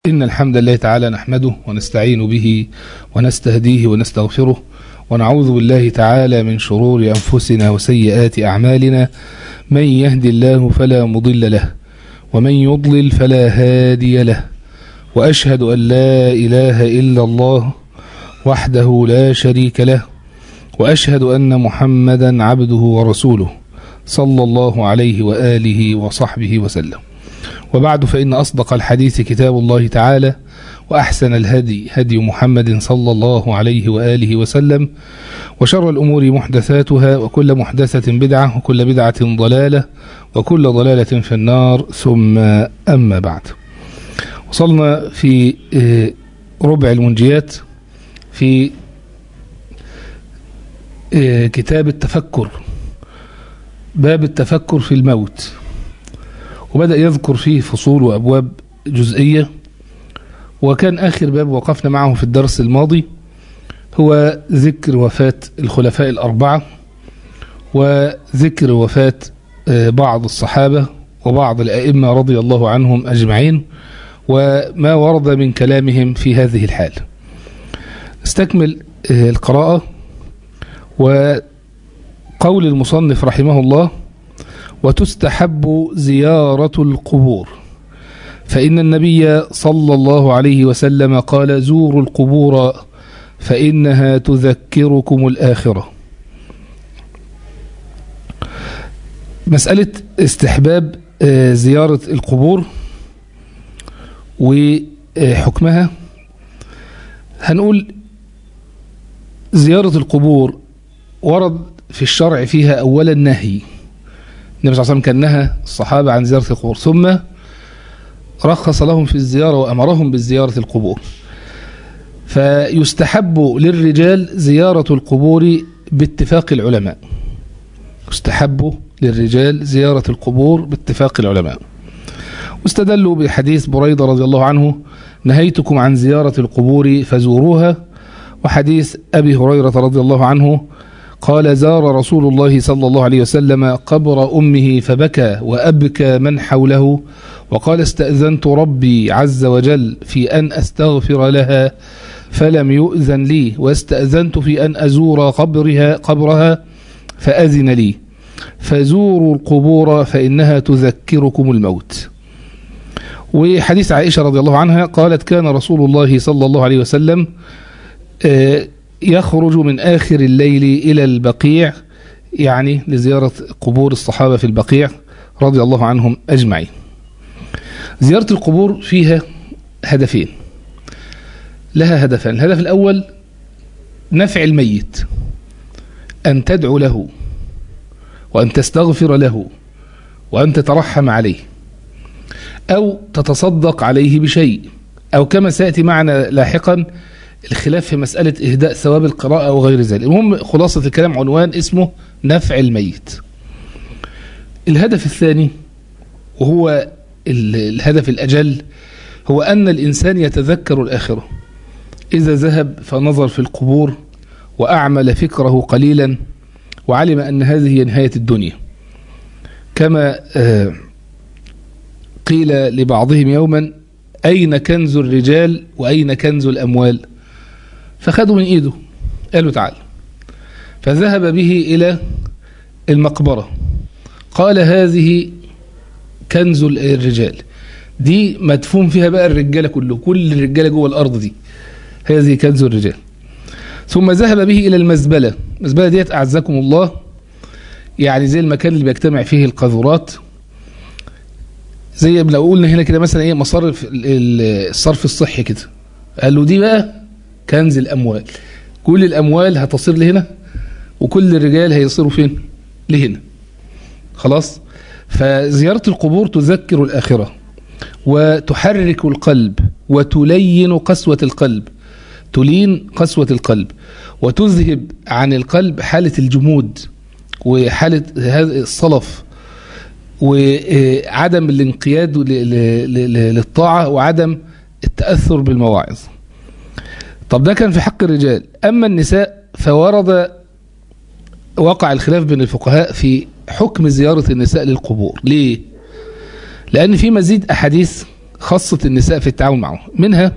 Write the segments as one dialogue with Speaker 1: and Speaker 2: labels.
Speaker 1: إن الحمد لله تعالى نحمده ونستعين به ونستهديه ونستغفره ونعوذ بالله تعالى من شرور أنفسنا وسيئات أعمالنا من يهدي الله فلا مضل له ومن يضلل فلا هادي له وأشهد أن لا إله إلا الله وحده لا شريك له وأشهد أن محمدا عبده ورسوله صلى الله عليه وآله وصحبه وسلم وبعد فإن أصدق الحديث كتاب الله تعالى وأحسن الهدي هدي محمد صلى الله عليه وآله وسلم وشر الأمور محدثاتها وكل محدثة بدعة وكل بدعة ضلالة وكل ضلالة في النار ثم أما بعد وصلنا في ربع المنجيات في كتاب التفكر باب التفكر في الموت وبدأ يذكر فيه فصول وأبواب جزئية وكان آخر باب وقفنا معه في الدرس الماضي هو ذكر وفاة الخلفاء الأربعة وذكر وفاة بعض الصحابة وبعض الأئمة رضي الله عنهم أجمعين وما ورد من كلامهم في هذه الحال استكمل القراءة وقول المصنف رحمه الله وتستحب زيارة القبور فإن النبي صلى الله عليه وسلم قال زوروا القبور فإنها تذكركم الآخرة مسألة استحباب زيارة القبور وحكمها هنقول زيارة القبور ورد في الشرع فيها أولا نهي النبي صلى الله عليه وسلم كان نهى الصحابة عن زيارة القبور ثم رخص لهم في الزيارة وأمرهم بالزيارة القبور فيستحب للرجال زيارة القبور باتفاق العلماء يستحب للرجال زيارة القبور باتفاق العلماء واستدلوا بحديث بريدة رضي الله عنه نهيتكم عن زيارة القبور فزوروها وحديث أبي هريرة رضي الله عنه قال زار رسول الله صلى الله عليه وسلم قبر أمه فبكى وأبكى من حوله وقال استأذنت ربي عز وجل في أن أستغفر لها فلم يؤذن لي واستأذنت في أن أزور قبرها قبرها فأذن لي فزوروا القبور فإنها تذكركم الموت وحديث عائشة رضي الله عنها قالت كان رسول الله صلى الله عليه وسلم يخرج من آخر الليل إلى البقيع يعني لزيارة قبور الصحابة في البقيع رضي الله عنهم أجمعين زيارة القبور فيها هدفين لها هدفان الهدف الأول نفع الميت أن تدعو له وأن تستغفر له وأن تترحم عليه أو تتصدق عليه بشيء أو كما سيأتي معنا لاحقا الخلاف في مسألة إهداء ثواب القراءة أو غير ذلك المهم خلاصة الكلام عنوان اسمه نفع الميت الهدف الثاني وهو الهدف الأجل هو أن الإنسان يتذكر الآخرة إذا ذهب فنظر في القبور وأعمل فكره قليلا وعلم أن هذه هي نهاية الدنيا كما قيل لبعضهم يوما أين كنز الرجال وأين كنز الأموال فخدوا من ايده قالوا تعال فذهب به الى المقبرة قال هذه كنز الرجال دي مدفون فيها بقى الرجالة كله كل الرجالة جوه الارض دي هذه كنز الرجال ثم ذهب به الى المزبلة المزبلة ديت اعزكم الله يعني زي المكان اللي بيجتمع فيه القاذورات زي لو قلنا هنا كده مثلا ايه مصارف الصرف الصحي كده قال له دي بقى كنز الأموال كل الأموال هتصير لهنا وكل الرجال هيصيروا فين لهنا خلاص فزيارة القبور تذكر الآخرة وتحرك القلب وتلين قسوة القلب تلين قسوة القلب وتذهب عن القلب حالة الجمود وحالة هذا الصلف وعدم الانقياد للطاعة وعدم التأثر بالمواعظ طب ده كان في حق الرجال أما النساء فورد وقع الخلاف بين الفقهاء في حكم زيارة النساء للقبور ليه؟ لأن في مزيد أحاديث خاصة النساء في التعامل معه منها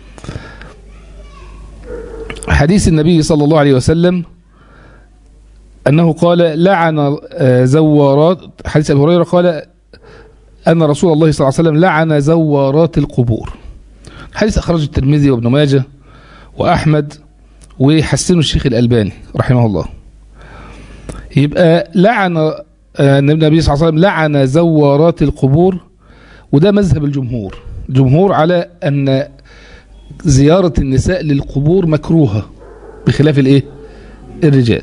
Speaker 1: حديث النبي صلى الله عليه وسلم أنه قال لعن زوارات حديث أبي هريرة قال أن رسول الله صلى الله عليه وسلم لعن زوارات القبور حديث أخرجه الترمذي وابن ماجه وأحمد وحسنه الشيخ الألباني رحمه الله يبقى لعن النبي صلى الله عليه وسلم لعن زوارات القبور وده مذهب الجمهور الجمهور على أن زيارة النساء للقبور مكروهة بخلاف الايه الرجال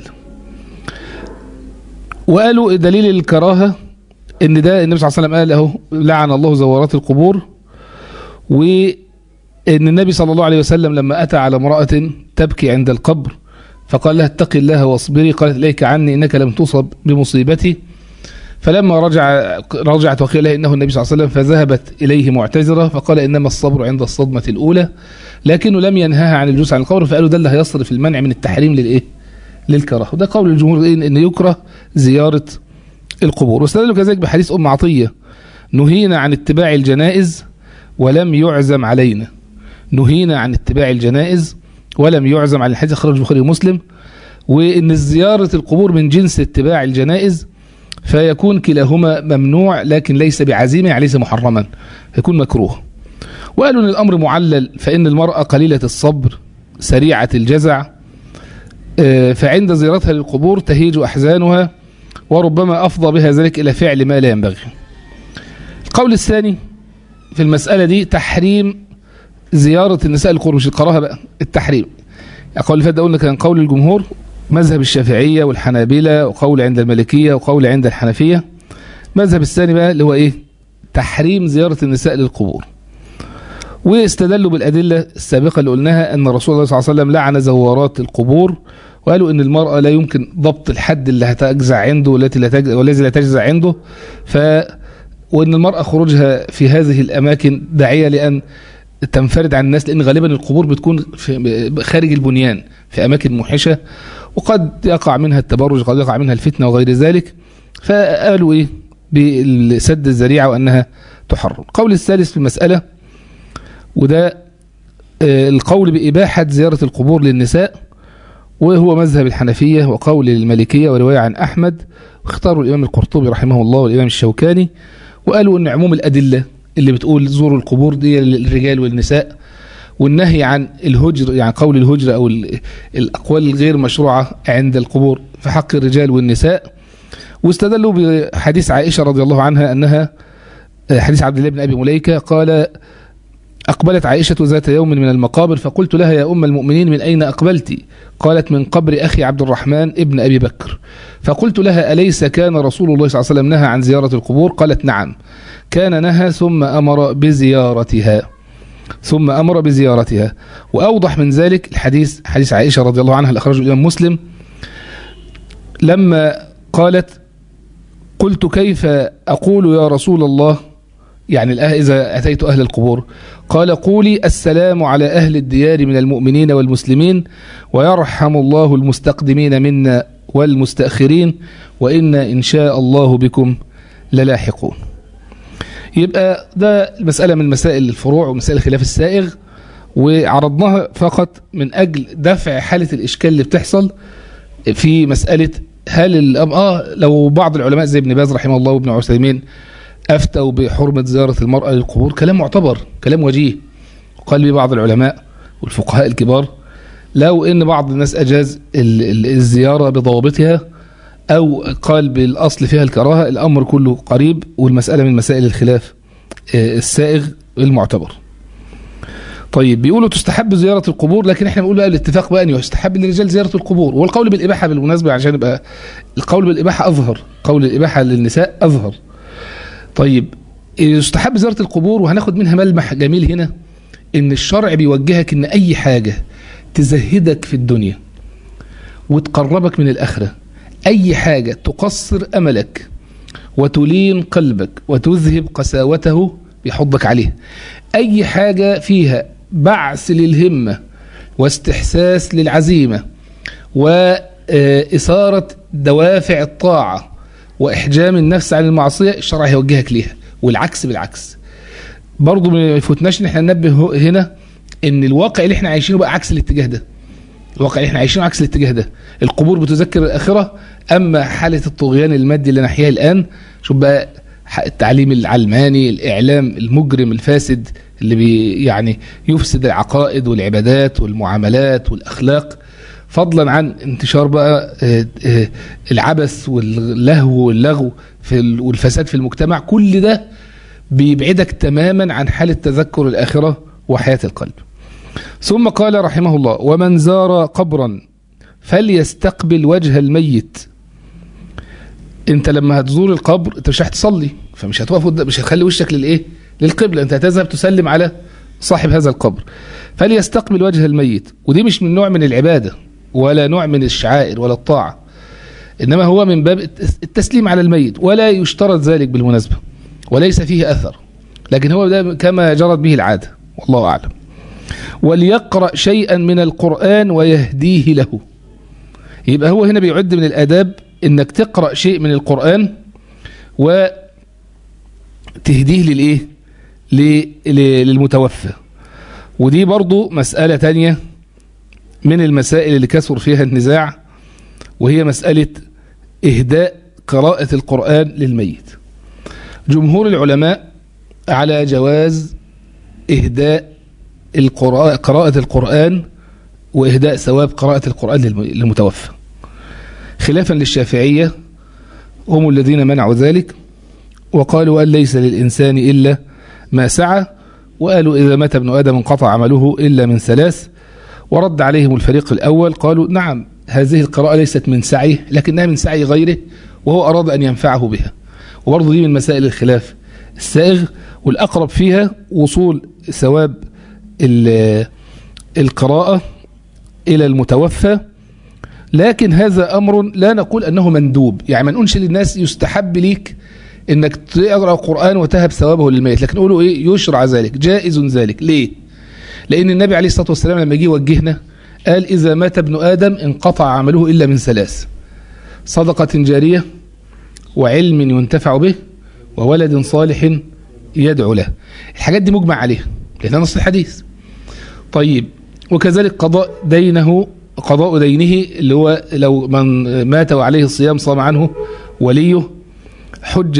Speaker 1: وقالوا دليل الكراهة ان ده النبي صلى الله عليه وسلم قال اهو لعن الله زوارات القبور وان النبي صلى الله عليه وسلم لما اتى على امرأة تبكي عند القبر فقال لها اتقي الله واصبري قالت اليك عني انك لم تصب بمصيبتي فلما رجع رجعت وقيل لها انه النبي صلى الله عليه وسلم فذهبت اليه معتذره فقال انما الصبر عند الصدمه الاولى لكنه لم ينهاها عن الجلوس عن القبر فقالوا ده اللي هيصرف المنع من التحريم للايه؟ للكراهه وده قول الجمهور إيه؟ ان يكره زياره القبور واستدلوا كذلك بحديث ام عطيه نهينا عن اتباع الجنائز ولم يعزم علينا نهينا عن اتباع الجنائز ولم يعزم على الحديث خرج البخاري ومسلم وان زياره القبور من جنس اتباع الجنائز فيكون كلاهما ممنوع لكن ليس بعزيمه يعني ليس محرما يكون مكروه وقالوا ان الامر معلل فان المراه قليله الصبر سريعه الجزع فعند زيارتها للقبور تهيج احزانها وربما افضى بها ذلك الى فعل ما لا ينبغي القول الثاني في المساله دي تحريم زياره النساء للقبور مش الكراهه بقى التحريم القول اللي فات ده قلنا كان قول الجمهور مذهب الشافعيه والحنابله وقول عند المالكيه وقول عند الحنفيه مذهب الثاني بقى اللي هو ايه تحريم زياره النساء للقبور واستدلوا بالأدلة السابقة اللي قلناها أن رسول الله صلى الله عليه وسلم لعن زوارات القبور وقالوا أن المرأة لا يمكن ضبط الحد اللي هتجزع عنده والتي لا تجزع والذي لا تجزع عنده ف وأن المرأة خروجها في هذه الأماكن داعية لأن تنفرد عن الناس لأن غالبا القبور بتكون في خارج البنيان في أماكن موحشة وقد يقع منها التبرج قد يقع منها الفتنة وغير ذلك فقالوا إيه بسد الذريعة وأنها تحرم القول الثالث في المسألة وده القول بإباحة زيارة القبور للنساء وهو مذهب الحنفية وقول المالكية ورواية عن أحمد واختاروا الإمام القرطبي رحمه الله والإمام الشوكاني وقالوا أن عموم الأدلة اللي بتقول زوروا القبور دي للرجال والنساء والنهي عن الهجر يعني قول الهجر أو الأقوال الغير مشروعة عند القبور في حق الرجال والنساء واستدلوا بحديث عائشة رضي الله عنها أنها حديث عبد الله بن أبي مليكة قال أقبلت عائشة ذات يوم من المقابر فقلت لها يا أم المؤمنين من أين أقبلت قالت من قبر أخي عبد الرحمن ابن أبي بكر فقلت لها أليس كان رسول الله صلى الله عليه وسلم نهى عن زيارة القبور قالت نعم كان نهى ثم أمر بزيارتها ثم أمر بزيارتها وأوضح من ذلك الحديث حديث عائشة رضي الله عنها اللي أخرجه الإمام مسلم لما قالت قلت كيف أقول يا رسول الله يعني إذا أتيت أهل القبور قال قولي السلام على أهل الديار من المؤمنين والمسلمين ويرحم الله المستقدمين منا والمستأخرين وإنا إن شاء الله بكم للاحقون يبقى ده مسألة من مسائل الفروع ومسائل الخلاف السائغ وعرضناها فقط من أجل دفع حالة الإشكال اللي بتحصل في مسألة هل آه لو بعض العلماء زي ابن باز رحمه الله وابن عثيمين أفتوا بحرمة زيارة المرأة للقبور كلام معتبر كلام وجيه قال به بعض العلماء والفقهاء الكبار لو ان بعض الناس أجاز الزيارة بضوابطها أو قال بالأصل فيها الكراهة الأمر كله قريب والمسألة من مسائل الخلاف السائغ المعتبر طيب بيقولوا تستحب زيارة القبور لكن احنا بنقول بقى الاتفاق بقى ان يستحب للرجال زيارة القبور والقول بالإباحة بالمناسبة عشان يبقى القول بالإباحة أظهر قول الإباحة للنساء أظهر طيب يستحب زيارة القبور وهناخد منها ملمح جميل هنا ان الشرع بيوجهك ان اي حاجة تزهدك في الدنيا وتقربك من الاخرة اي حاجة تقصر املك وتلين قلبك وتذهب قساوته بيحضك عليه اي حاجة فيها بعث للهمة واستحساس للعزيمة وإثارة دوافع الطاعة وإحجام النفس عن المعصية الشرع هيوجهك ليها والعكس بالعكس برضه ما يفوتناش ان احنا ننبه هنا ان الواقع اللي احنا عايشينه بقى عكس الاتجاه ده الواقع اللي احنا عايشينه عكس الاتجاه ده القبور بتذكر الاخره اما حاله الطغيان المادي اللي نحياها الان شوف بقى التعليم العلماني الاعلام المجرم الفاسد اللي بي يعني يفسد العقائد والعبادات والمعاملات والاخلاق فضلا عن انتشار بقى العبث واللهو واللغو في والفساد في المجتمع كل ده بيبعدك تماما عن حالة تذكر الآخرة وحياة القلب ثم قال رحمه الله ومن زار قبرا فليستقبل وجه الميت انت لما هتزور القبر انت مش هتصلي فمش هتقف مش هتخلي وشك للايه للقبلة انت هتذهب تسلم على صاحب هذا القبر فليستقبل وجه الميت ودي مش من نوع من العبادة ولا نوع من الشعائر ولا الطاعة إنما هو من باب التسليم على الميت ولا يشترط ذلك بالمناسبة وليس فيه أثر لكن هو ده كما جرت به العادة والله أعلم وليقرأ شيئا من القرآن ويهديه له يبقى هو هنا بيعد من الآداب إنك تقرأ شيء من القرآن وتهديه للإيه للمتوفى ودي برضو مسألة تانية من المسائل اللي كثر فيها النزاع وهي مسألة إهداء قراءة القرآن للميت جمهور العلماء على جواز إهداء القراءة قراءة القرآن وإهداء ثواب قراءة القرآن للمتوفى خلافا للشافعية هم الذين منعوا ذلك وقالوا أن ليس للإنسان إلا ما سعى وقالوا إذا مات ابن آدم انقطع عمله إلا من ثلاث ورد عليهم الفريق الأول قالوا نعم هذه القراءة ليست من سعيه لكنها من سعي غيره وهو أراد أن ينفعه بها وبرضه دي من مسائل الخلاف السائغ والأقرب فيها وصول ثواب القراءة إلى المتوفى لكن هذا أمر لا نقول أنه مندوب يعني ما نقولش للناس يستحب ليك انك تقرا القران وتهب ثوابه للميت لكن نقولوا ايه يشرع ذلك جائز ذلك ليه لان النبي عليه الصلاه والسلام لما جه يوجهنا قال اذا مات ابن ادم انقطع عمله الا من ثلاث صدقه جاريه وعلم ينتفع به وولد صالح يدعو له الحاجات دي مجمع عليها لانها نص الحديث طيب وكذلك قضاء دينه قضاء دينه اللي هو لو من مات وعليه الصيام صام عنه وليه حج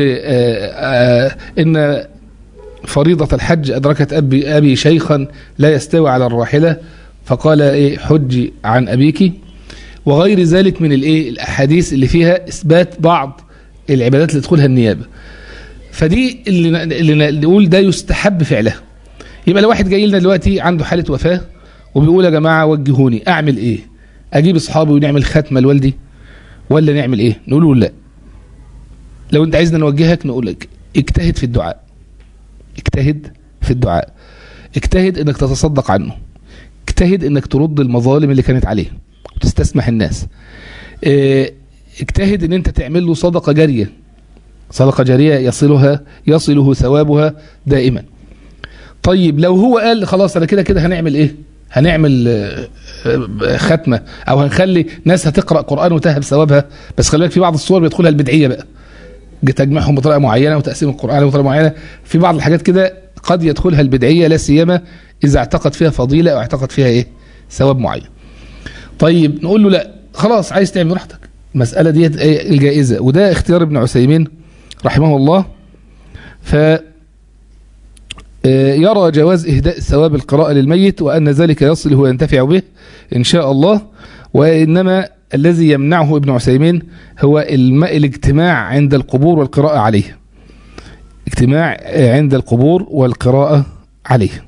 Speaker 1: إن فريضة الحج أدركت أبي, أبي شيخا لا يستوي على الراحلة فقال إيه حج عن أبيك وغير ذلك من الإيه الأحاديث اللي فيها إثبات بعض العبادات اللي تدخلها النيابة فدي اللي, اللي نقول ده يستحب فعلها يبقى لو واحد جاي لنا دلوقتي عنده حالة وفاة وبيقول يا جماعة وجهوني أعمل إيه أجيب أصحابي ونعمل ختمة لوالدي ولا نعمل إيه نقول له لا لو انت عايزنا نوجهك نقول لك اجتهد في الدعاء اجتهد في الدعاء اجتهد انك تتصدق عنه اجتهد انك ترد المظالم اللي كانت عليه وتستسمح الناس اه اجتهد ان انت تعمل له صدقة جارية صدقة جارية يصلها يصله ثوابها دائما طيب لو هو قال خلاص انا كده كده هنعمل ايه هنعمل ختمة او هنخلي ناس هتقرأ قرآن وتهب ثوابها بس خلي بالك في بعض الصور بيدخلها البدعية بقى تجمعهم بطريقه معينه وتقسيم القران بطريقه معينه في بعض الحاجات كده قد يدخلها البدعيه لا سيما اذا اعتقد فيها فضيله او اعتقد فيها ايه ثواب معين طيب نقول له لا خلاص عايز تعمل براحتك المساله ديت ايه الجائزه وده اختيار ابن عثيمين رحمه الله ف يرى جواز إهداء ثواب القراءة للميت وأن ذلك يصله وينتفع به إن شاء الله وإنما الذي يمنعه ابن عثيمين هو الاجتماع عند القبور والقراءة عليه اجتماع عند القبور والقراءة عليه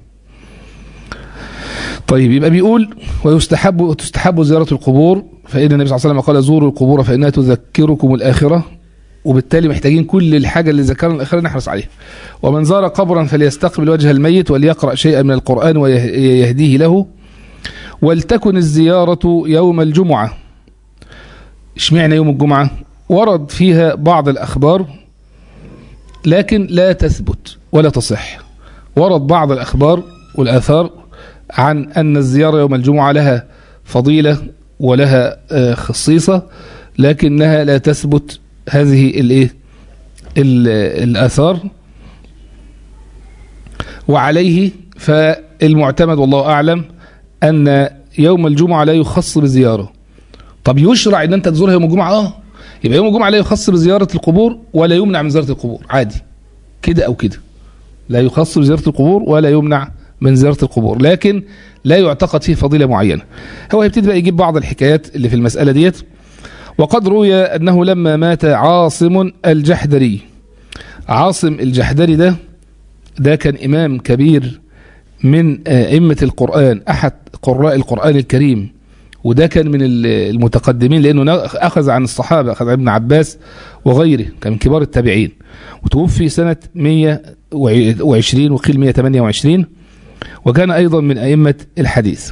Speaker 1: طيب يبقى بيقول ويستحب وتستحب زيارة القبور فإن النبي صلى الله عليه وسلم قال زوروا القبور فإنها تذكركم الآخرة وبالتالي محتاجين كل الحاجة اللي ذكرنا الآخرة نحرص عليها ومن زار قبرا فليستقبل وجه الميت وليقرأ شيئا من القرآن ويهديه له ولتكن الزيارة يوم الجمعة اشمعنى يوم الجمعة ورد فيها بعض الأخبار لكن لا تثبت ولا تصح ورد بعض الأخبار والآثار عن أن الزيارة يوم الجمعة لها فضيلة ولها خصيصة لكنها لا تثبت هذه الايه الآثار وعليه فالمعتمد والله أعلم أن يوم الجمعة لا يخص بزيارة طب يشرع أن أنت تزورها يوم الجمعة آه يبقى يوم الجمعة لا يخص بزيارة القبور ولا يمنع من زيارة القبور عادي كده أو كده لا يخص بزيارة القبور ولا يمنع من زيارة القبور لكن لا يعتقد فيه فضيلة معينة هو هيبتدي بقى يجيب بعض الحكايات اللي في المسألة ديت وقد روي أنه لما مات عاصم الجحدري عاصم الجحدري ده ده كان إمام كبير من أئمة القرآن أحد قراء القرآن الكريم وده كان من المتقدمين لأنه أخذ عن الصحابة أخذ عن ابن عباس وغيره كان من كبار التابعين وتوفي سنة 120 وقيل 128 وكان أيضا من أئمة الحديث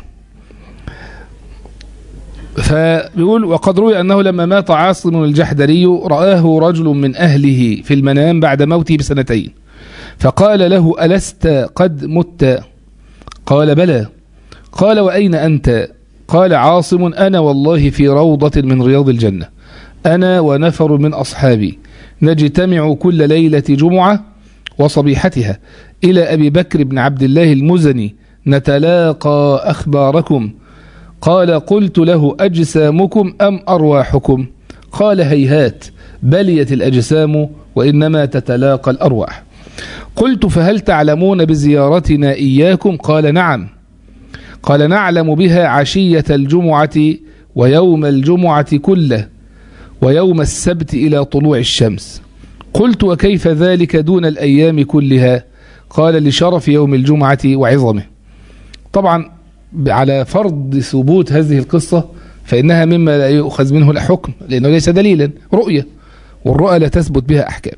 Speaker 1: فبيقول وقد روي أنه لما مات عاصم الجحدري رآه رجل من أهله في المنام بعد موته بسنتين فقال له ألست قد مت قال بلى قال وأين أنت قال عاصم أنا والله في روضة من رياض الجنة أنا ونفر من أصحابي نجتمع كل ليلة جمعة وصبيحتها إلى أبي بكر بن عبد الله المزني نتلاقى أخباركم قال قلت له أجسامكم أم أرواحكم قال هيهات بليت الأجسام وإنما تتلاقى الأرواح قلت فهل تعلمون بزيارتنا إياكم قال نعم قال نعلم بها عشية الجمعة ويوم الجمعة كله ويوم السبت إلى طلوع الشمس قلت وكيف ذلك دون الأيام كلها قال لشرف يوم الجمعة وعظمه طبعا على فرض ثبوت هذه القصة فإنها مما لا يؤخذ منه الحكم لأنه ليس دليلا رؤية والرؤى لا تثبت بها أحكام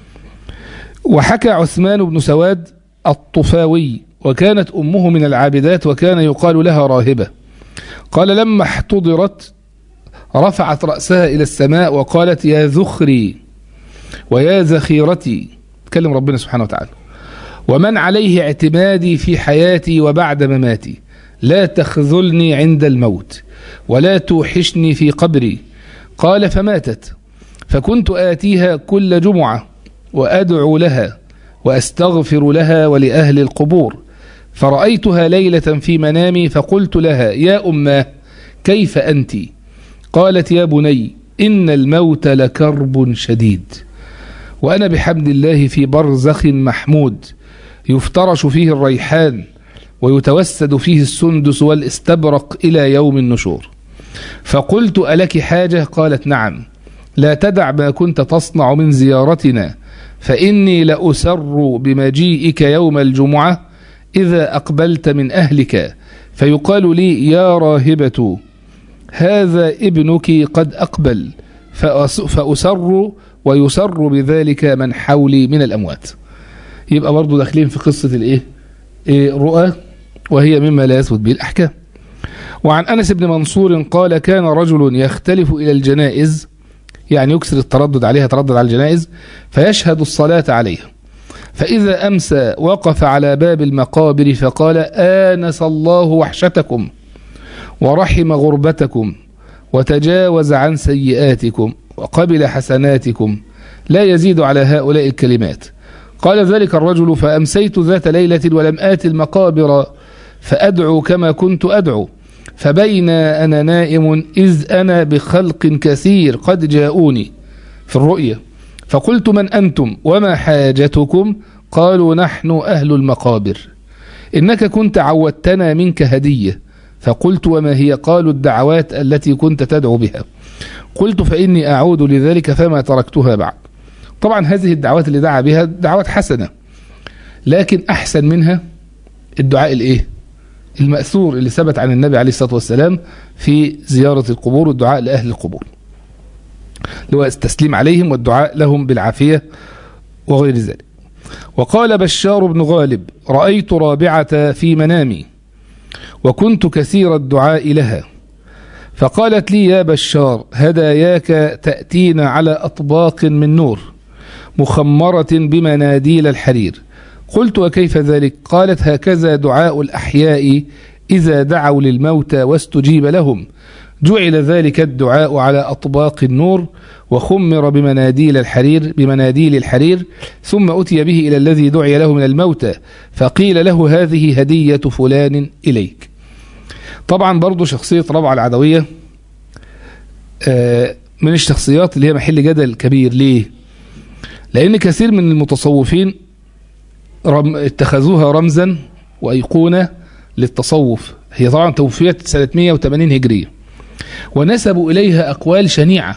Speaker 1: وحكى عثمان بن سواد الطفاوي وكانت أمه من العابدات وكان يقال لها راهبة قال لما احتضرت رفعت رأسها إلى السماء وقالت يا ذخري ويا ذخيرتي تكلم ربنا سبحانه وتعالى ومن عليه اعتمادي في حياتي وبعد مماتي لا تخذلني عند الموت ولا توحشني في قبري قال فماتت فكنت آتيها كل جمعة وأدعو لها وأستغفر لها ولأهل القبور فرأيتها ليلة في منامي فقلت لها يا أماه كيف أنت قالت يا بني إن الموت لكرب شديد وأنا بحمد الله في برزخ محمود يفترش فيه الريحان ويتوسد فيه السندس والاستبرق إلى يوم النشور فقلت ألك حاجة قالت نعم لا تدع ما كنت تصنع من زيارتنا فإني لأسر بمجيئك يوم الجمعة إذا أقبلت من أهلك فيقال لي يا راهبة هذا ابنك قد أقبل فأسر ويسر بذلك من حولي من الأموات يبقى برضو داخلين في قصة الإيه إيه رؤى وهي مما لا يثبت به الأحكام وعن أنس بن منصور قال كان رجل يختلف إلى الجنائز يعني يكسر التردد عليها تردد على الجنائز فيشهد الصلاة عليها فإذا أمسى وقف على باب المقابر فقال آنس الله وحشتكم ورحم غربتكم وتجاوز عن سيئاتكم وقبل حسناتكم لا يزيد على هؤلاء الكلمات قال ذلك الرجل فأمسيت ذات ليلة ولم آت المقابر فأدعو كما كنت أدعو فبين أنا نائم إذ أنا بخلق كثير قد جاءوني في الرؤية فقلت من أنتم وما حاجتكم قالوا نحن أهل المقابر إنك كنت عودتنا منك هدية فقلت وما هي قالوا الدعوات التي كنت تدعو بها قلت فإني أعود لذلك فما تركتها بعد طبعا هذه الدعوات اللي دعا بها دعوات حسنة لكن أحسن منها الدعاء الإيه المأثور اللي ثبت عن النبي عليه الصلاة والسلام في زيارة القبور والدعاء لأهل القبور اللي هو التسليم عليهم والدعاء لهم بالعافية وغير ذلك وقال بشار بن غالب رأيت رابعة في منامي وكنت كثير الدعاء لها فقالت لي يا بشار هداياك تأتينا على أطباق من نور مخمرة بمناديل الحرير قلت وكيف ذلك قالت هكذا دعاء الأحياء إذا دعوا للموتى واستجيب لهم جعل ذلك الدعاء على أطباق النور وخمر بمناديل الحرير بمناديل الحرير ثم أتي به إلى الذي دعي له من الموتى فقيل له هذه هدية فلان إليك طبعا برضو شخصية ربعة العدوية آه، من الشخصيات اللي هي محل جدل كبير ليه لأن كثير من المتصوفين رم اتخذوها رمزا وأيقونة للتصوف هي طبعا توفيت سنة 180 هجرية ونسبوا إليها أقوال شنيعة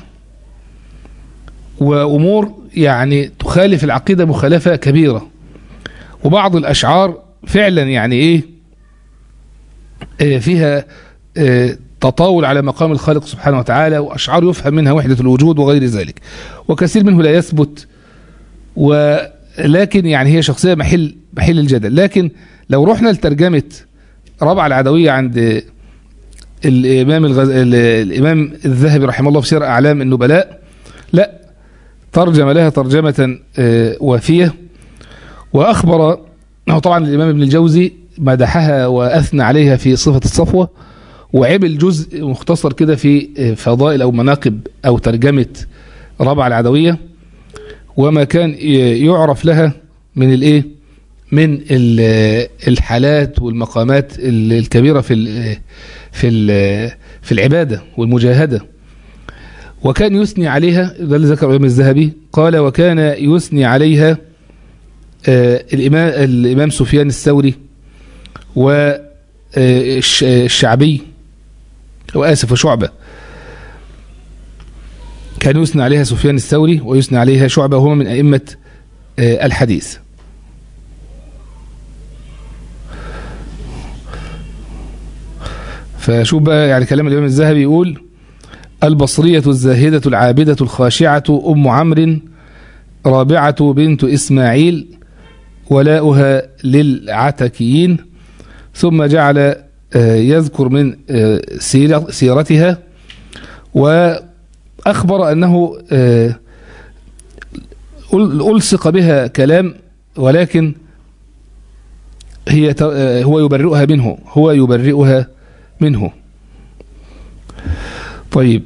Speaker 1: وأمور يعني تخالف العقيدة مخالفة كبيرة وبعض الأشعار فعلا يعني إيه آه، فيها آه، تطاول على مقام الخالق سبحانه وتعالى وأشعار يفهم منها وحدة الوجود وغير ذلك وكثير منه لا يثبت ولكن يعني هي شخصية محل محل الجدل لكن لو رحنا لترجمة ربع العدوية عند الإمام الغز... ال- الإمام الذهبي رحمه الله في سير أعلام النبلاء لا ترجم لها ترجمة آه، وافية وأخبر أنه طبعا الإمام ابن الجوزي مدحها وأثنى عليها في صفة الصفوة وعمل جزء مختصر كده في آه، فضائل أو مناقب أو ترجمة ربع العدوية وما كان ي- يعرف لها من الإيه من ال- الحالات والمقامات ال- الكبيرة في ال- في ال- في العبادة والمجاهدة وكان يثني عليها ده اللي ذكر الإمام الذهبي قال وكان يثني عليها آه، الإمام الإمام سفيان الثوري والشعبي وآسف وشعبة كان يثني عليها سفيان الثوري ويثني عليها شعبة وهما من أئمة آه، الحديث فشوف بقى يعني كلام الإمام الذهبي يقول البصرية الزاهدة العابدة الخاشعة أم عمرو رابعة بنت إسماعيل ولاؤها للعتكيين ثم جعل آه، يذكر من آه، سيرة- سيرتها وأخبر أنه آه، أل- ألصق بها كلام ولكن هي ت- آه، هو يبرئها منه هو يبرئها منه طيب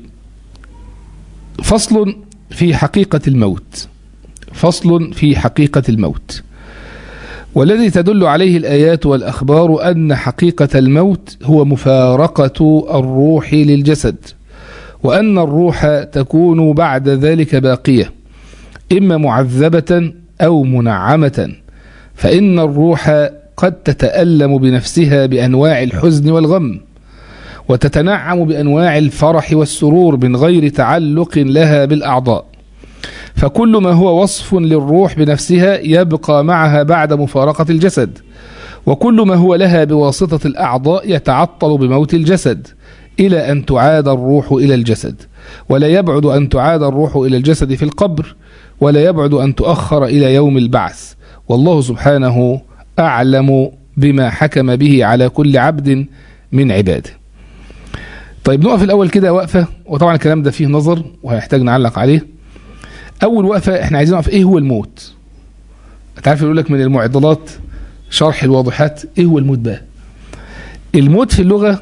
Speaker 1: فصل في حقيقة الموت فصل في حقيقة الموت والذي تدل عليه الآيات والأخبار أن حقيقة الموت هو مفارقة الروح للجسد وأن الروح تكون بعد ذلك باقية إما معذبة أو منعمة فإن الروح قد تتألم بنفسها بأنواع الحزن والغم وتتنعم بأنواع الفرح والسرور من غير تعلق لها بالأعضاء فكل ما هو وصف للروح بنفسها يبقى معها بعد مفارقة الجسد وكل ما هو لها بواسطة الأعضاء يتعطل بموت الجسد إلى أن تعاد الروح إلى الجسد ولا يبعد أن تعاد الروح إلى الجسد في القبر ولا يبعد أن تؤخر إلى يوم البعث والله سبحانه أعلم بما حكم به على كل عبد من عباده طيب نقف الأول كده وقفة وطبعا الكلام ده فيه نظر وهنحتاج نعلق عليه أول وقفة احنا عايزين نعرف إيه هو الموت تعرف يقول لك من المعضلات شرح الواضحات إيه هو الموت بقى الموت في اللغة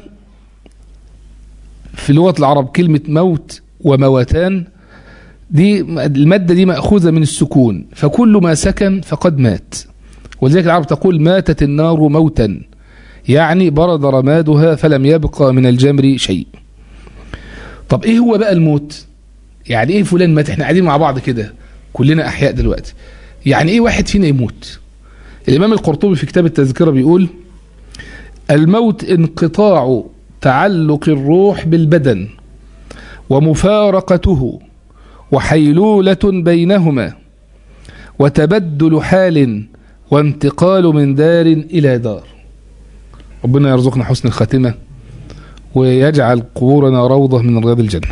Speaker 1: في لغة العرب كلمة موت وموتان دي المادة دي مأخوذة من السكون فكل ما سكن فقد مات ولذلك العرب تقول ماتت النار موتا يعني برد رمادها فلم يبقى من الجمر شيء طب ايه هو بقى الموت يعني ايه فلان مات احنا قاعدين مع بعض كده كلنا احياء دلوقتي يعني ايه واحد فينا يموت الامام القرطبي في كتاب التذكرة بيقول الموت انقطاع تعلق الروح بالبدن ومفارقته وحيلولة بينهما وتبدل حال وانتقال من دار إلى دار ربنا يرزقنا حسن الخاتمة ويجعل قبورنا روضة من رياض الجنة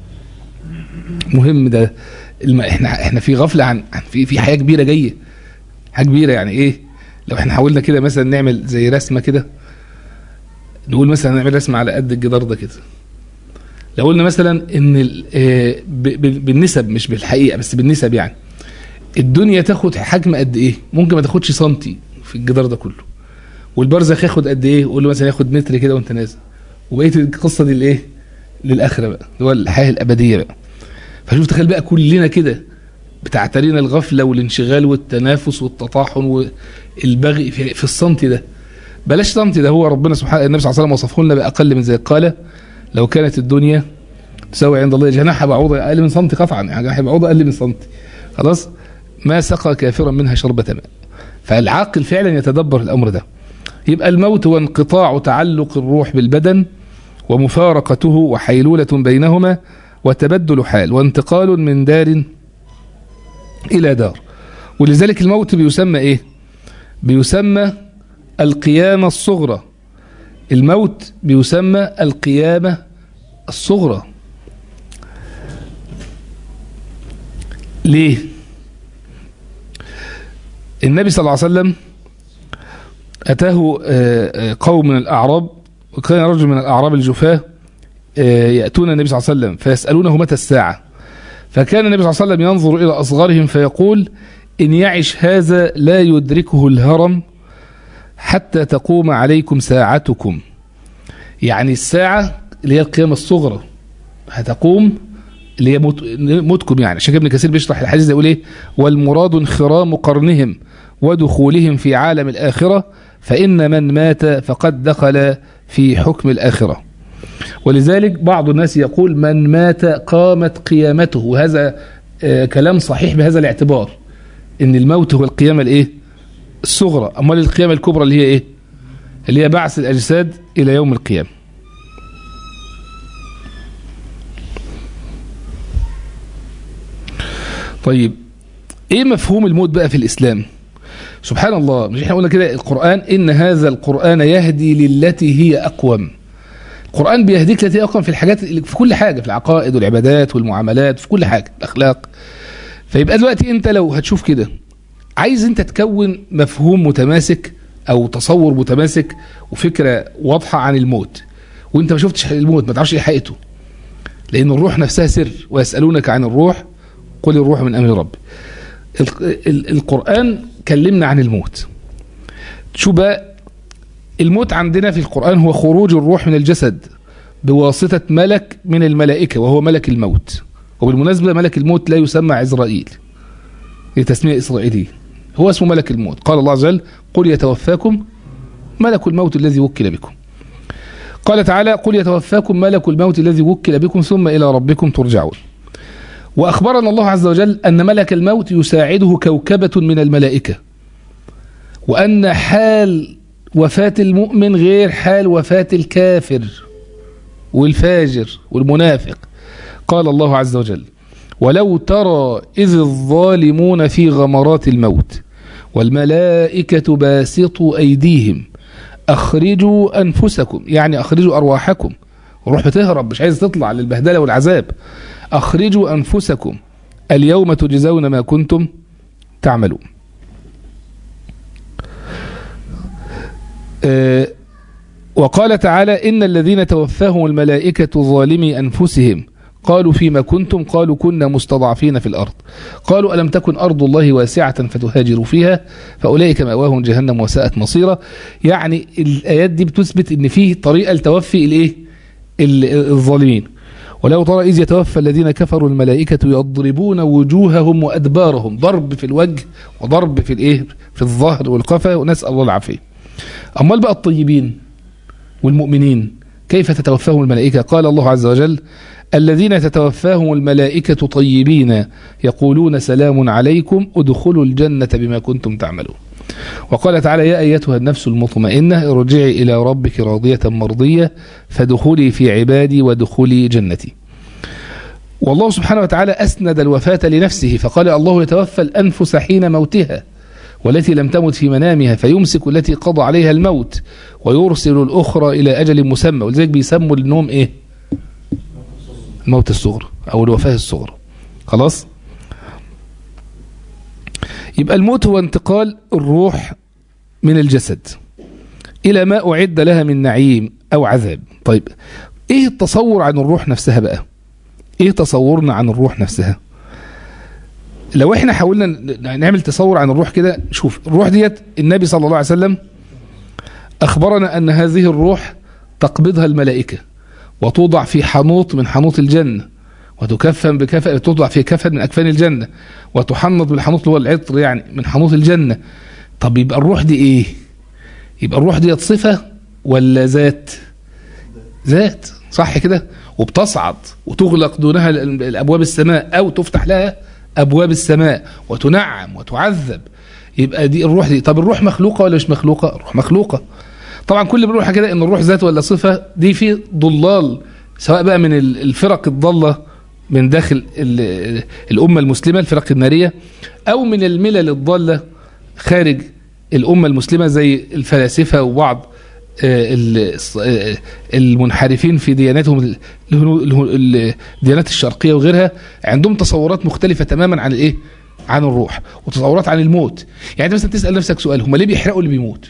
Speaker 1: مهم ده الم... احنا احنا في غفلة عن عن في في حياة كبيرة جاية حاجة كبيرة يعني ايه لو احنا حاولنا كده مثلا نعمل زي رسمة كده نقول مثلا نعمل رسمة على قد الجدار ده كده لو قلنا مثلا ان ال- آه، ب- ب- بالنسب مش بالحقيقة بس بالنسب يعني الدنيا تاخد حجم قد ايه ممكن ما تاخدش سنتي في الجدار ده كله والبرزخ ياخد قد ايه قول له مثلا ياخد متر كده وانت نازل وبقيه القصه دي الايه للاخره بقى اللي هو الحياه الابديه بقى فشوف تخيل بقى كلنا كده بتعترينا الغفلة والانشغال والتنافس والتطاحن والبغي في, في الصمت ده بلاش صمت ده هو ربنا سبحانه النبي صلى الله عليه وسلم وصفه لنا بأقل من ذلك قال لو كانت الدنيا تساوي عند الله جناح بعوضة أقل من صمت قطعا يعني جناح بعوضة أقل من صمت خلاص ما سقى كافرا منها شربة ماء فالعاقل فعلا يتدبر الأمر ده يبقى الموت هو انقطاع تعلق الروح بالبدن ومفارقته وحيلولة بينهما وتبدل حال وانتقال من دار إلى دار ولذلك الموت بيسمى إيه بيسمى القيامة الصغرى الموت بيسمى القيامة الصغرى ليه النبي صلى الله عليه وسلم أتاه قوم من الأعراب وكان رجل من الأعراب الجفاة يأتون النبي صلى الله عليه وسلم فيسألونه متى الساعة فكان النبي صلى الله عليه وسلم ينظر إلى أصغرهم فيقول إن يعش هذا لا يدركه الهرم حتى تقوم عليكم ساعتكم يعني الساعة اللي هي القيامة الصغرى هتقوم اللي هي موت موتكم يعني عشان ابن كثير بيشرح الحديث ده يقول ايه والمراد انخرام قرنهم ودخولهم في عالم الآخرة فإن من مات فقد دخل في حكم الآخرة ولذلك بعض الناس يقول من مات قامت قيامته وهذا آه كلام صحيح بهذا الاعتبار ان الموت هو القيامة الايه الصغرى امال القيامة الكبرى اللي هي ايه اللي هي بعث الاجساد الى يوم القيامة طيب ايه مفهوم الموت بقى في الاسلام سبحان الله مش احنا قلنا كده القرآن ان هذا القرآن يهدي للتي هي اقوم القرآن بيهديك لتي اقوم في الحاجات في كل حاجة في العقائد والعبادات والمعاملات في كل حاجة الاخلاق فيبقى دلوقتي انت لو هتشوف كده عايز انت تكون مفهوم متماسك او تصور متماسك وفكرة واضحة عن الموت وانت ما شفتش الموت ما تعرفش ايه حقيقته لان الروح نفسها سر ويسألونك عن الروح قل الروح من امر ربي القرآن كلمنا عن الموت شو بقى الموت عندنا في القرآن هو خروج الروح من الجسد بواسطة ملك من الملائكة وهو ملك الموت وبالمناسبة ملك الموت لا يسمى عزرائيل لتسمية إسرائيلية هو اسمه ملك الموت قال الله عز وجل قل يتوفاكم ملك الموت الذي وكل بكم قال تعالى قل يتوفاكم ملك الموت الذي وكل بكم ثم إلى ربكم ترجعون وأخبرنا الله عز وجل أن ملك الموت يساعده كوكبة من الملائكة وأن حال وفاة المؤمن غير حال وفاة الكافر والفاجر والمنافق قال الله عز وجل ولو ترى إذ الظالمون في غمرات الموت والملائكة باسطوا أيديهم أخرجوا أنفسكم يعني أخرجوا أرواحكم الروح بتهرب مش عايز تطلع للبهدلة والعذاب أخرجوا أنفسكم اليوم تجزون ما كنتم تعملون أه وقال تعالى إن الذين توفاهم الملائكة ظالمي أنفسهم قالوا فيما كنتم قالوا كنا مستضعفين في الأرض قالوا ألم تكن أرض الله واسعة فتهاجروا فيها فأولئك مأواهم جهنم وساءت مصيرا يعني الآيات دي بتثبت أن فيه طريقة لتوفي الإيه الظالمين ولو ترى إذ يتوفى الذين كفروا الملائكة يضربون وجوههم وأدبارهم ضرب في الوجه وضرب في الإيه في الظهر والقفا ونسأل الله العافية أمال بقى الطيبين والمؤمنين كيف تتوفاهم الملائكة قال الله عز وجل الذين تتوفاهم الملائكة طيبين يقولون سلام عليكم ادخلوا الجنة بما كنتم تعملون وقال تعالى يا أيتها النفس المطمئنة ارجعي إلى ربك راضية مرضية فدخلي في عبادي ودخلي جنتي والله سبحانه وتعالى أسند الوفاة لنفسه فقال الله يتوفى الأنفس حين موتها والتي لم تمت في منامها فيمسك التي قضى عليها الموت ويرسل الأخرى إلى أجل مسمى ولذلك بيسموا النوم إيه الموت الصغرى أو الوفاة الصغرى خلاص يبقى الموت هو انتقال الروح من الجسد إلى ما أعد لها من نعيم أو عذاب طيب إيه التصور عن الروح نفسها بقى إيه تصورنا عن الروح نفسها لو احنا حاولنا نعمل تصور عن الروح كده شوف الروح ديت النبي صلى الله عليه وسلم أخبرنا أن هذه الروح تقبضها الملائكة وتوضع في حنوط من حنوط الجنة وتكفن بكفن توضع في كفن من اكفان الجنه وتحنط بالحنوط اللي هو العطر يعني من حنوط الجنه طب يبقى الروح دي ايه يبقى الروح دي صفه ولا ذات ذات صح كده وبتصعد وتغلق دونها ال- الابواب السماء او تفتح لها ابواب السماء وتنعم وتعذب يبقى دي الروح دي طب الروح مخلوقه ولا مش مخلوقه الروح مخلوقه طبعا كل بنقول كده ان الروح ذات ولا صفه دي في ضلال سواء بقى من ال- الفرق الضاله من داخل ال- الامه المسلمه الفرق الناريه او من الملل الضاله خارج الامه المسلمه زي الفلاسفه وبعض آه، ال- الص- آه، المنحرفين في دياناتهم ال- الهنو- الهو- الديانات الشرقيه وغيرها عندهم تصورات مختلفه تماما عن الايه؟ عن الروح وتصورات عن الموت يعني انت مثلا تسال نفسك سؤال هم ليه بيحرقوا اللي بيموت؟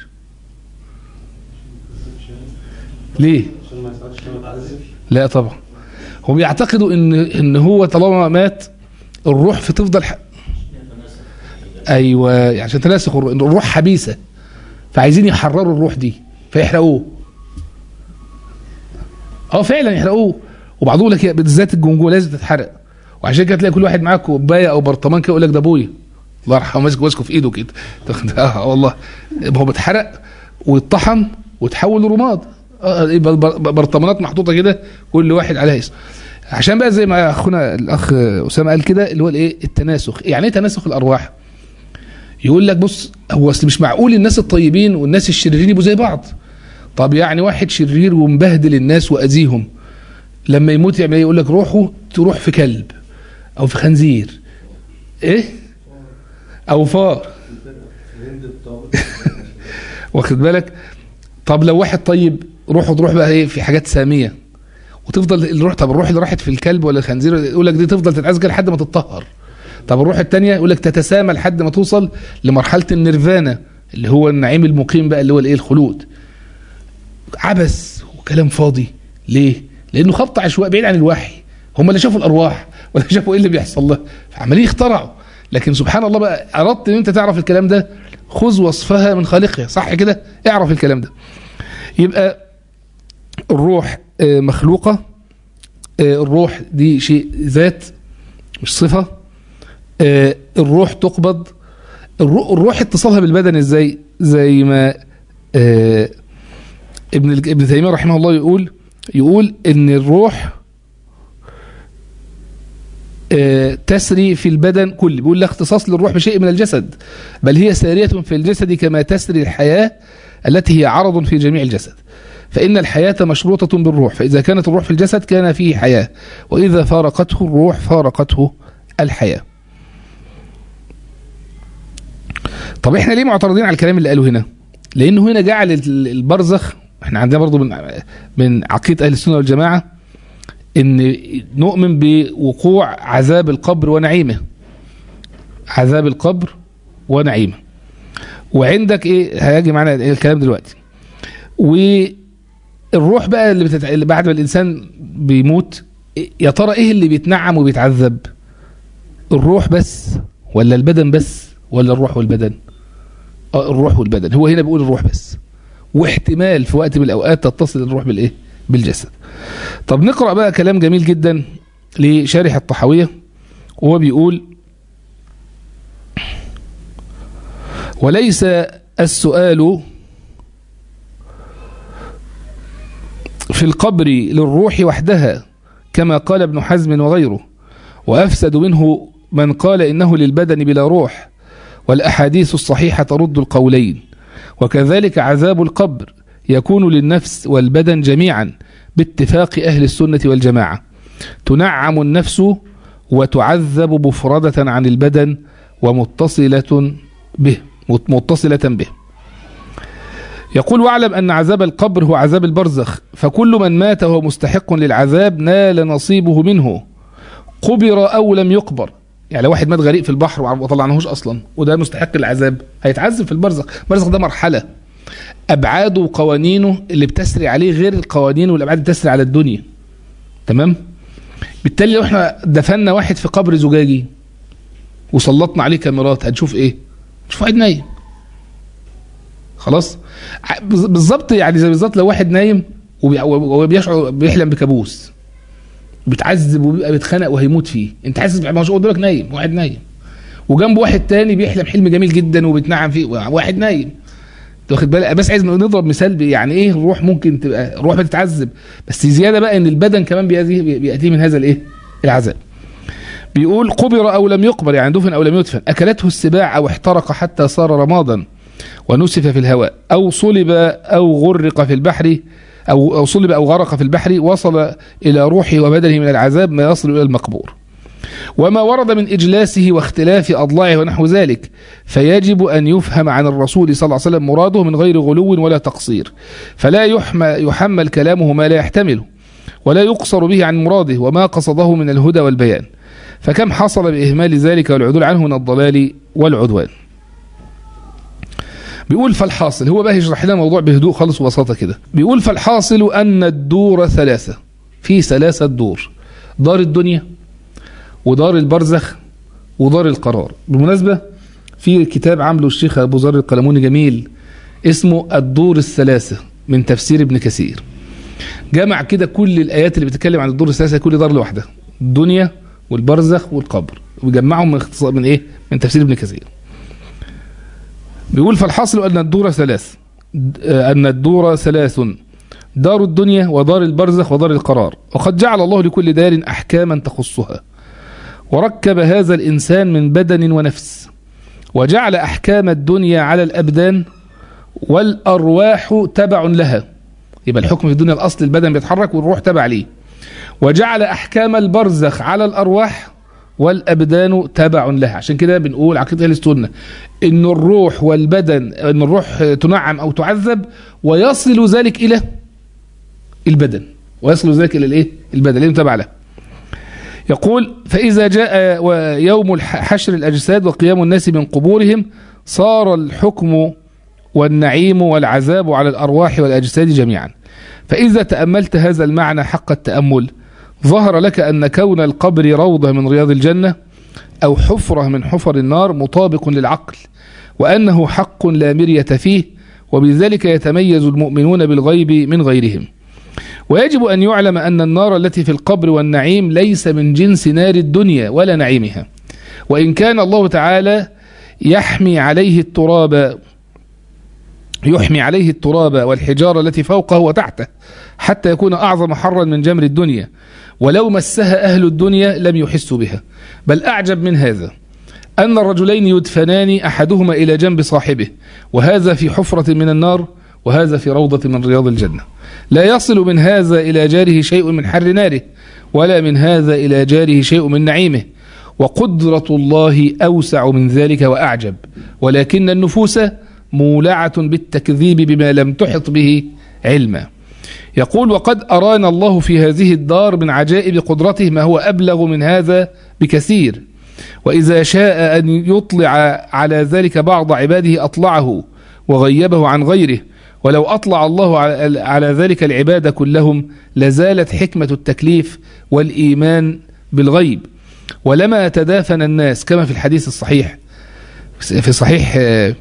Speaker 1: ليه؟
Speaker 2: عشان ما يساعدش ما يتعذبش
Speaker 1: لا طبعا هم يعتقدوا ان ان هو طالما مات الروح في تفضل ح... ايوه عشان تناسخ الروح إن الروح حبيسه فعايزين يحرروا الروح دي فيحرقوه اه فعلا يحرقوه وبعضهم يقول لك بالذات الجمجمه لازم تتحرق وعشان كده تلاقي كل واحد معاه كوبايه او برطمان كده يقول لك ده ابويا الله يرحمه ماسك ماسكه في ايده كده اه والله ما هو بيتحرق ويطحن وتحول لرماد آه، يبقى البر- برطمانات محطوطه كده كل واحد عليها اسم عشان بقى زي ما اخونا الاخ اسامه قال كده اللي هو الايه التناسخ يعني ايه تناسخ الارواح يقول لك بص هو اصل مش معقول الناس الطيبين والناس الشريرين يبقوا زي بعض طب يعني واحد شرير ومبهدل الناس واذيهم لما يموت يعمل ايه يقول لك روحه تروح في كلب او في خنزير ايه او فار
Speaker 2: الهند بتاع
Speaker 1: واخد بالك طب لو واحد طيب روحه تروح بقى ايه في حاجات ساميه وتفضل الروح طب الروح اللي راحت في الكلب ولا الخنزير يقول لك دي تفضل تتعزج لحد ما تتطهر طب الروح الثانيه يقول لك تتسامى لحد ما توصل لمرحله النيرفانا اللي هو النعيم المقيم بقى اللي هو الايه الخلود عبث وكلام فاضي ليه لانه خبط عشواء بعيد عن الوحي هم اللي شافوا الارواح ولا شافوا ايه اللي بيحصل لها فعمالين يخترعوا لكن سبحان الله بقى اردت ان انت تعرف الكلام ده خذ وصفها من خالقها صح كده اعرف الكلام ده يبقى الروح آه، مخلوقة آه، الروح دي شيء ذات مش صفة آه، الروح تقبض الرو- الروح اتصالها بالبدن ازاي زي ما آه، ابن الج- ابن تيمية رحمه الله يقول يقول ان الروح آه، تسري في البدن كله بيقول لا اختصاص للروح بشيء من الجسد بل هي سارية في الجسد كما تسري الحياة التي هي عرض في جميع الجسد فإن الحياة مشروطة بالروح فإذا كانت الروح في الجسد كان فيه حياة وإذا فارقته الروح فارقته الحياة طب احنا ليه معترضين على الكلام اللي قاله هنا لأنه هنا جعل ال- البرزخ احنا عندنا برضو من من عقيدة أهل السنة والجماعة ان نؤمن بوقوع عذاب القبر ونعيمه عذاب القبر ونعيمه وعندك ايه هيجي معانا إيه الكلام دلوقتي والروح بقى اللي, بتتع... اللي بعد ما الانسان بيموت إيه- يا ترى ايه اللي بيتنعم وبيتعذب الروح بس ولا البدن بس ولا الروح والبدن اه الروح والبدن هو هنا بيقول الروح بس واحتمال في وقت من الاوقات تتصل الروح بالايه بالجسد طب نقرا بقى كلام جميل جدا لشارح الطحاويه وهو بيقول وليس السؤال في القبر للروح وحدها كما قال ابن حزم وغيره وأفسد منه من قال إنه للبدن بلا روح والأحاديث الصحيحة ترد القولين وكذلك عذاب القبر يكون للنفس والبدن جميعا باتفاق أهل السنة والجماعة تنعم النفس وتعذب مفردة عن البدن ومتصلة به متصلة به يقول واعلم أن عذاب القبر هو عذاب البرزخ فكل من مات وهو مستحق للعذاب نال نصيبه منه قبر أو لم يقبر يعني لو واحد مات غريق في البحر وما طلعناهوش أصلا وده مستحق للعذاب هيتعذب في البرزخ البرزخ ده مرحلة أبعاده وقوانينه اللي بتسري عليه غير القوانين والأبعاد اللي بتسري على الدنيا تمام بالتالي لو احنا دفنا واحد في قبر زجاجي وسلطنا عليه كاميرات هنشوف ايه نشوف واحد نايم خلاص ع- بز- بالظبط يعني زي بالظبط لو واحد نايم وبي- وبيشعر بيحلم بكابوس بيتعذب وبيبقى بيتخنق وهيموت فيه انت حاسس مش قدامك نايم واحد نايم وجنبه واحد تاني بيحلم حلم جميل جدا وبيتنعم فيه واحد نايم أنت واخد بالك بس عايز نضرب مثال يعني ايه الروح ممكن تبقى الروح بتتعذب بس زياده بقى ان البدن كمان بيأتي بيأتيه من هذا الايه العذاب بيقول قبر او لم يقبر يعني دفن او لم يدفن اكلته السباع او احترق حتى صار رمادا ونسف في الهواء او صلب او غرق في البحر او او صلب او غرق في البحر وصل الى روحه وبدنه من العذاب ما يصل الى المقبور وما ورد من إجلاسه واختلاف أضلاعه ونحو ذلك فيجب أن يفهم عن الرسول صلى الله عليه وسلم مراده من غير غلو ولا تقصير فلا يحمل, يحمل كلامه ما لا يحتمله ولا يقصر به عن مراده وما قصده من الهدى والبيان فكم حصل بإهمال ذلك والعدول عنه من الضلال والعدوان بيقول فالحاصل هو بقى يشرح لنا الموضوع بهدوء خالص وبساطة كده بيقول فالحاصل أن الدور ثلاثة في ثلاثة دور دار الدنيا ودار البرزخ ودار القرار بالمناسبة في كتاب عامله الشيخ أبو ذر القلموني جميل اسمه الدور الثلاثة من تفسير ابن كثير جمع كده كل الآيات اللي بتتكلم عن الدور الثلاثة كل دار لوحدها الدنيا والبرزخ والقبر وجمعهم من اختصار من ايه من تفسير ابن كثير بيقول فالحاصل أن الدور ثلاث أن الدور ثلاث دار الدنيا ودار البرزخ ودار القرار وقد جعل الله لكل دار أحكاما تخصها وركب هذا الإنسان من بدن ونفس وجعل أحكام الدنيا على الأبدان والأرواح تبع لها يبقى الحكم في الدنيا الأصل البدن بيتحرك والروح تبع ليه وجعل أحكام البرزخ على الأرواح والأبدان تبع لها عشان كده بنقول عقيدة أهل السنة إن الروح والبدن إن الروح تنعم أو تعذب ويصل ذلك إلى البدن ويصل ذلك إلى الإيه؟ البدن لأنه تبع له يقول فإذا جاء يوم حشر الأجساد وقيام الناس من قبورهم صار الحكم والنعيم والعذاب على الأرواح والأجساد جميعا فإذا تأملت هذا المعنى حق التأمل ظهر لك أن كون القبر روضة من رياض الجنة أو حفرة من حفر النار مطابق للعقل وأنه حق لا مرية فيه وبذلك يتميز المؤمنون بالغيب من غيرهم ويجب أن يعلم أن النار التي في القبر والنعيم ليس من جنس نار الدنيا ولا نعيمها وإن كان الله تعالى يحمي عليه التراب يحمي عليه التراب والحجارة التي فوقه وتحته حتى يكون أعظم حرا من جمر الدنيا ولو مسها أهل الدنيا لم يحسوا بها بل أعجب من هذا أن الرجلين يدفنان أحدهما إلى جنب صاحبه وهذا في حفرة من النار وهذا في روضة من رياض الجنة لا يصل من هذا إلى جاره شيء من حر ناره ولا من هذا إلى جاره شيء من نعيمه وقدرة الله أوسع من ذلك وأعجب ولكن النفوس مولعة بالتكذيب بما لم تحط به علما يقول وقد أرانا الله في هذه الدار من عجائب قدرته ما هو أبلغ من هذا بكثير وإذا شاء أن يطلع على ذلك بعض عباده أطلعه وغيبه عن غيره ولو أطلع الله على ذلك العباد كلهم لزالت حكمة التكليف والإيمان بالغيب ولما تدافن الناس كما في الحديث الصحيح في صحيح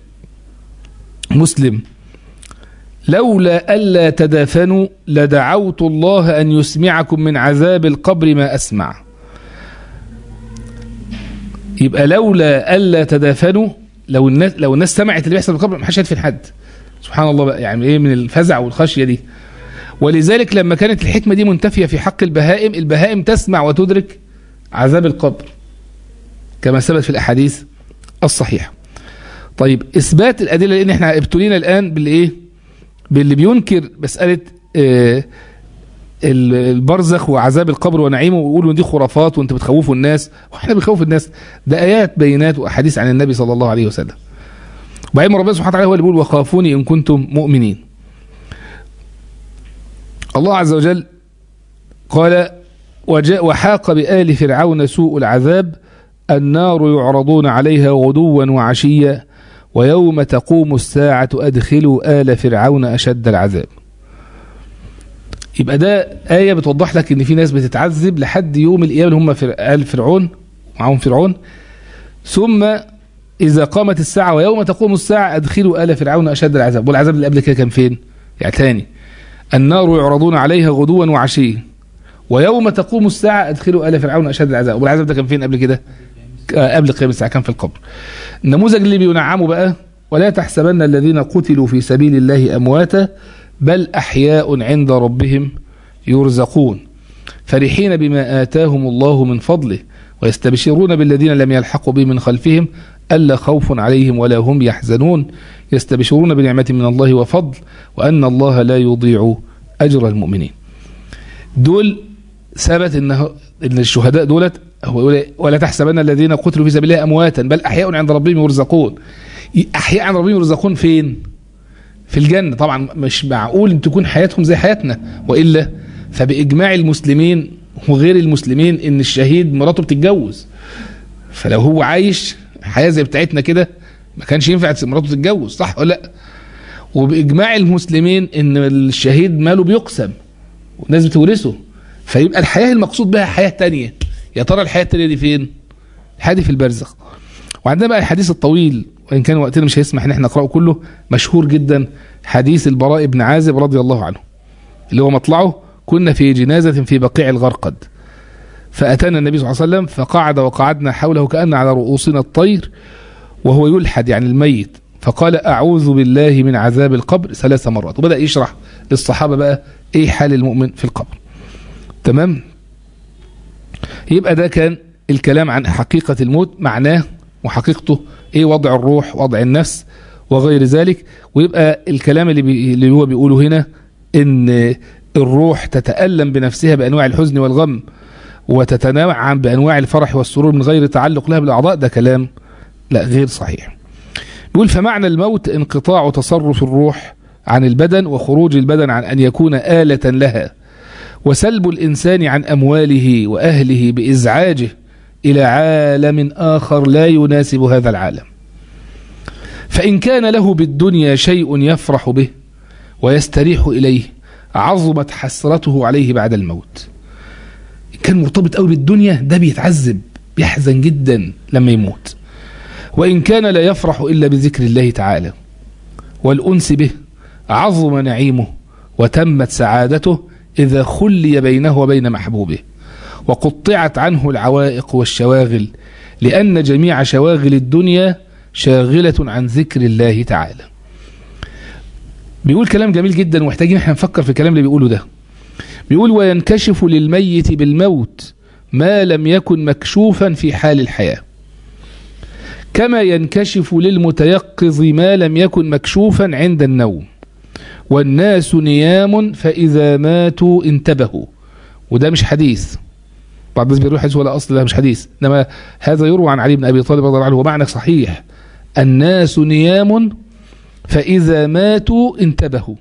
Speaker 1: مسلم لولا ألا تدافنوا لدعوت الله أن يسمعكم من عذاب القبر ما أسمع يبقى لولا ألا تدافنوا لو الناس لو الناس سمعت اللي بيحصل في القبر ما حدش هيدفن حد سبحان الله بقى يعني ايه من الفزع والخشيه دي ولذلك لما كانت الحكمه دي منتفيه في حق البهائم البهائم تسمع وتدرك عذاب القبر كما ثبت في الاحاديث الصحيحه طيب اثبات الادله لان احنا ابتلينا الان بالايه باللي بينكر مساله آه البرزخ وعذاب القبر ونعيمه ويقولوا دي خرافات وانت بتخوفوا الناس واحنا بنخوف الناس ده ايات بينات واحاديث عن النبي صلى الله عليه وسلم وبعدين ربنا سبحانه وتعالى هو اللي بيقول وخافوني ان كنتم مؤمنين الله عز وجل قال وجاء وحاق بآل فرعون سوء العذاب النار يعرضون عليها غدوا وعشيا ويوم تقوم الساعة أدخلوا آل فرعون أشد العذاب يبقى ده آية بتوضح لك إن في ناس بتتعذب لحد يوم القيامة هم آل فرعون معهم فرعون ثم إذا قامت الساعة ويوم تقوم الساعة أدخلوا آل فرعون أشد العذاب والعذاب اللي قبل كده كان فين؟ يعني تاني النار يعرضون عليها غدوا وعشيا ويوم تقوم الساعة أدخلوا آل فرعون أشد العذاب والعذاب ده كان فين قبل كده آه، قبل قيام الساعة كان في القبر النموذج اللي بينعمه بقى ولا تحسبن الذين قتلوا في سبيل الله أمواتا بل أحياء عند ربهم يرزقون فرحين بما آتاهم الله من فضله ويستبشرون بالذين لم يلحقوا بهم من خلفهم ألا خوف عليهم ولا هم يحزنون يستبشرون بنعمة من الله وفضل وأن الله لا يضيع أجر المؤمنين دول ثبت إنه إن الشهداء دولت هو يقول ولا تحسبن الذين قتلوا في سبيل الله أمواتا بل أحياء عند ربهم يرزقون أحياء عند ربهم يرزقون فين؟ في الجنة طبعا مش معقول ان تكون حياتهم زي حياتنا وإلا فبإجماع المسلمين وغير المسلمين ان الشهيد مراته بتتجوز فلو هو عايش حياة زي بتاعتنا كده ما كانش ينفع مراته تتجوز صح ولا لا وبإجماع المسلمين ان الشهيد ماله بيقسم والناس بتورثه فيبقى الحياة المقصود بها حياة تانية يا ترى الحياة التانية دي فين الحياة دي في البرزخ وعندنا بقى الحديث الطويل وإن كان وقتنا مش هيسمح إن احنا نقرأه كله مشهور جدا حديث البراء بن عازب رضي الله عنه اللي هو مطلعه كنا في جنازة في بقيع الغرقد فأتانا النبي صلى الله عليه وسلم فقعد وقعدنا حوله كأن على رؤوسنا الطير وهو يلحد يعني الميت فقال أعوذ بالله من عذاب القبر ثلاث مرات وبدأ يشرح للصحابة بقى إيه حال المؤمن في القبر تمام يبقى ده كان الكلام عن حقيقة الموت معناه وحقيقته ايه وضع الروح وضع النفس وغير ذلك ويبقى الكلام اللي, بي اللي هو بيقوله هنا ان الروح تتألم بنفسها بأنواع الحزن والغم وتتنوع بأنواع الفرح والسرور من غير تعلق لها بالأعضاء ده كلام لا غير صحيح بيقول فمعنى الموت انقطاع تصرف الروح عن البدن وخروج البدن عن أن يكون آلة لها وسلب الإنسان عن أمواله وأهله بإزعاجه إلى عالم آخر لا يناسب هذا العالم فإن كان له بالدنيا شيء يفرح به ويستريح إليه عظمت حسرته عليه بعد الموت كان مرتبط قوي بالدنيا ده بيتعذب بيحزن جدا لما يموت وإن كان لا يفرح إلا بذكر الله تعالى والأنس به عظم نعيمه وتمت سعادته إذا خلي بينه وبين محبوبه وقطعت عنه العوائق والشواغل لأن جميع شواغل الدنيا شاغلة عن ذكر الله تعالى بيقول كلام جميل جدا ومحتاجين احنا نفكر في الكلام اللي بيقوله ده بيقول وينكشف للميت بالموت ما لم يكن مكشوفا في حال الحياة كما ينكشف للمتيقظ ما لم يكن مكشوفا عند النوم والناس نيام فإذا ماتوا انتبهوا وده مش حديث بعض الناس بيروح حديث ولا أصل لا مش حديث إنما هذا يروى عن علي بن أبي طالب رضي الله عنه ومعنى صحيح الناس نيام فإذا ماتوا انتبهوا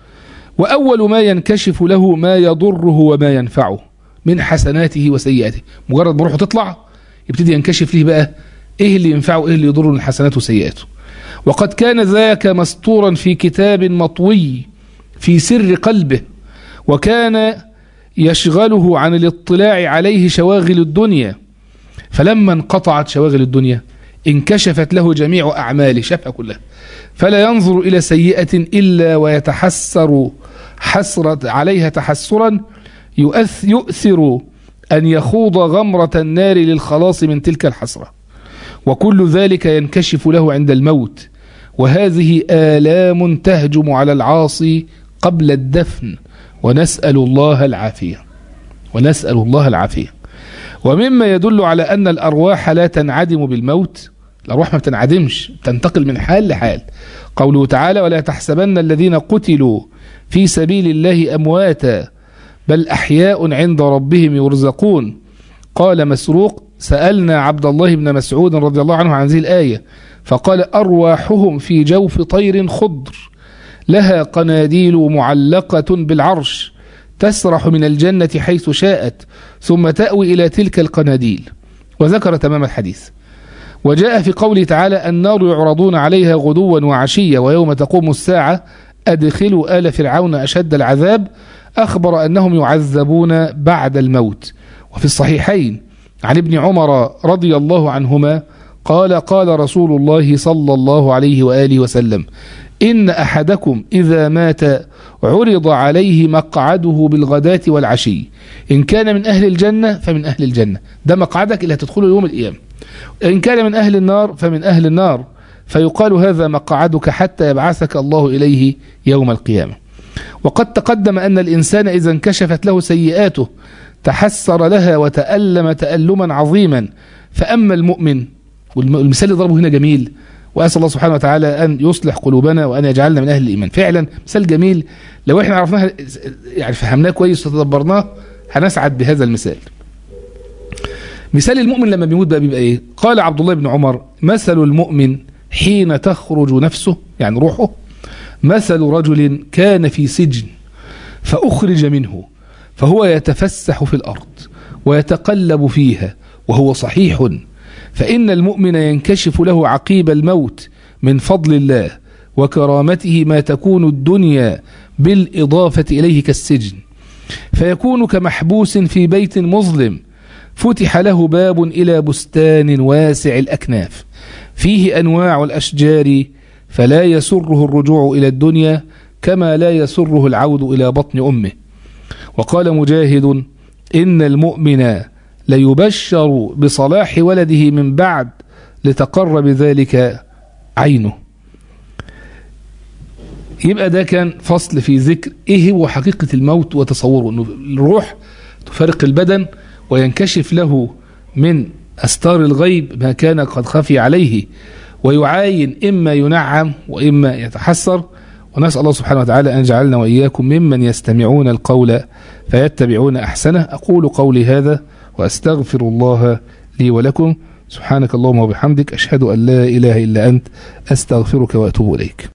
Speaker 1: وأول ما ينكشف له ما يضره وما ينفعه من حسناته وسيئاته مجرد ما روحه تطلع يبتدي ينكشف ليه بقى ايه اللي ينفعه وايه اللي يضره من حسناته وسيئاته وقد كان ذاك مستورا في كتاب مطوي في سر قلبه وكان يشغله عن الاطلاع عليه شواغل الدنيا فلما انقطعت شواغل الدنيا انكشفت له جميع أعماله شافها كلها فلا ينظر إلى سيئة إلا ويتحسر حسرة عليها تحسرا يؤث يؤثر أن يخوض غمرة النار للخلاص من تلك الحسرة وكل ذلك ينكشف له عند الموت وهذه آلام تهجم على العاصي قبل الدفن ونسأل الله العافية ونسأل الله العافية ومما يدل على أن الأرواح لا تنعدم بالموت الأرواح ما بتنعدمش تنتقل من حال لحال قوله تعالى ولا تحسبن الذين قتلوا في سبيل الله أمواتا بل أحياء عند ربهم يرزقون قال مسروق سألنا عبد الله بن مسعود رضي الله عنه عن هذه الآية فقال أرواحهم في جوف طير خضر لها قناديل معلقة بالعرش تسرح من الجنة حيث شاءت ثم تأوي إلى تلك القناديل وذكر تمام الحديث وجاء في قوله تعالى النار يعرضون عليها غدوا وعشية ويوم تقوم الساعة أدخلوا آل فرعون أشد العذاب أخبر أنهم يعذبون بعد الموت وفي الصحيحين عن ابن عمر رضي الله عنهما قال قال رسول الله صلى الله عليه وآله وسلم إن أحدكم إذا مات عرض عليه مقعده بالغداة والعشي إن كان من أهل الجنة فمن أهل الجنة ده مقعدك اللي هتدخله يوم القيامة إن كان من أهل النار فمن أهل النار فيقال هذا مقعدك حتى يبعثك الله إليه يوم القيامة وقد تقدم أن الإنسان إذا انكشفت له سيئاته تحسر لها وتألم تألما عظيما فأما المؤمن والمثال اللي ضربه هنا جميل وأسأل الله سبحانه وتعالى أن يصلح قلوبنا وأن يجعلنا من أهل الإيمان فعلا مثال جميل لو احنا عرفناه يعني فهمناه كويس وتدبرناه هنسعد بهذا المثال مثال المؤمن لما بيموت بقى بيبقى ايه قال عبد الله بن عمر مثل المؤمن حين تخرج نفسه يعني روحه مثل رجل كان في سجن فأخرج منه فهو يتفسح في الأرض ويتقلب فيها وهو صحيح فإن المؤمن ينكشف له عقيب الموت من فضل الله وكرامته ما تكون الدنيا بالإضافة إليه كالسجن فيكون كمحبوس في بيت مظلم فتح له باب إلى بستان واسع الأكناف فيه أنواع الأشجار فلا يسره الرجوع إلى الدنيا كما لا يسره العود إلى بطن أمه وقال مجاهد إن المؤمن ليبشر بصلاح ولده من بعد لتقر بذلك عينه يبقى ده كان فصل في ذكر ايه هو حقيقة الموت وتصوره انه الروح تفارق البدن وينكشف له من أستار الغيب ما كان قد خفي عليه ويعاين إما ينعم وإما يتحسر ونسأل الله سبحانه وتعالى أن يجعلنا وإياكم ممن يستمعون القول فيتبعون أحسنه أقول قولي هذا وأستغفر الله لي ولكم سبحانك اللهم وبحمدك أشهد أن لا إله إلا أنت أستغفرك وأتوب إليك